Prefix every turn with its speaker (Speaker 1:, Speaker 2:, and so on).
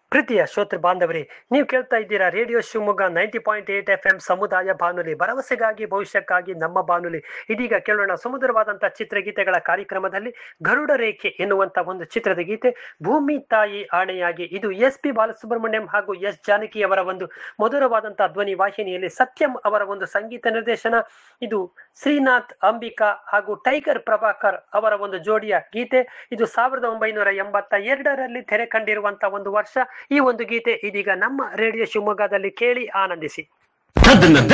Speaker 1: ಪ್ರೀತಿಯ ಶ್ರೋತೃ ಬಾಂಧವರೇ ನೀವು ಕೇಳ್ತಾ ಇದ್ದೀರಾ radio Shivamogga ninety point eight F M ಸಮುದಾಯ ಬಾನುಲಿ ಭರವಸೆಗಾಗಿ ಭವಿಷ್ಯಕ್ಕಾಗಿ ನಮ್ಮ ಬಾನುಲಿ ಇದೀಗ ಕೇಳೋಣ ಸುಮಧುರವಾದಂತಹ ಚಿತ್ರಗೀತೆಗಳ ಕಾರ್ಯಕ್ರಮದಲ್ಲಿ ಗರುಡ ರೇಖೆ ಎನ್ನುವಂತ ಒಂದು ಚಿತ್ರದ ಗೀತೆ ಭೂಮಿ ತಾಯಿ ಆಣೆಯಾಗಿ ಇದು ಎಸ್ ಪಿ ಬಾಲಸುಬ್ರಹ್ಮಣ್ಯಂ ಹಾಗೂ ಎಸ್ ಜಾನಕಿ ಅವರ ಒಂದು ಮಧುರವಾದಂತಹ ಧ್ವನಿ ವಾಹಿನಿಯಲ್ಲಿ ಸತ್ಯಂ ಅವರ ಒಂದು ಸಂಗೀತ ನಿರ್ದೇಶನ ಇದು ಶ್ರೀನಾಥ್ ಅಂಬಿಕಾ ಹಾಗೂ ಟೈಗರ್ ಪ್ರಭಾಕರ್ ಅವರ ಒಂದು ಜೋಡಿಯ ಗೀತೆ ಇದು ಸಾವಿರದ ಒಂಬೈನೂರ ಎಂಬತ್ತ ಎರಡರಲ್ಲಿ ತೆರೆ ಕಂಡಿರುವಂತಹ ಒಂದು ವರ್ಷ ಈ ಒಂದು ಗೀತೆ ಇದೀಗ ನಮ್ಮ ರೇಡಿಯೋ ಶಿವಮೊಗ್ಗದಲ್ಲಿ ಕೇಳಿ ಆನಂದಿಸಿ
Speaker 2: ಅದನ್ನ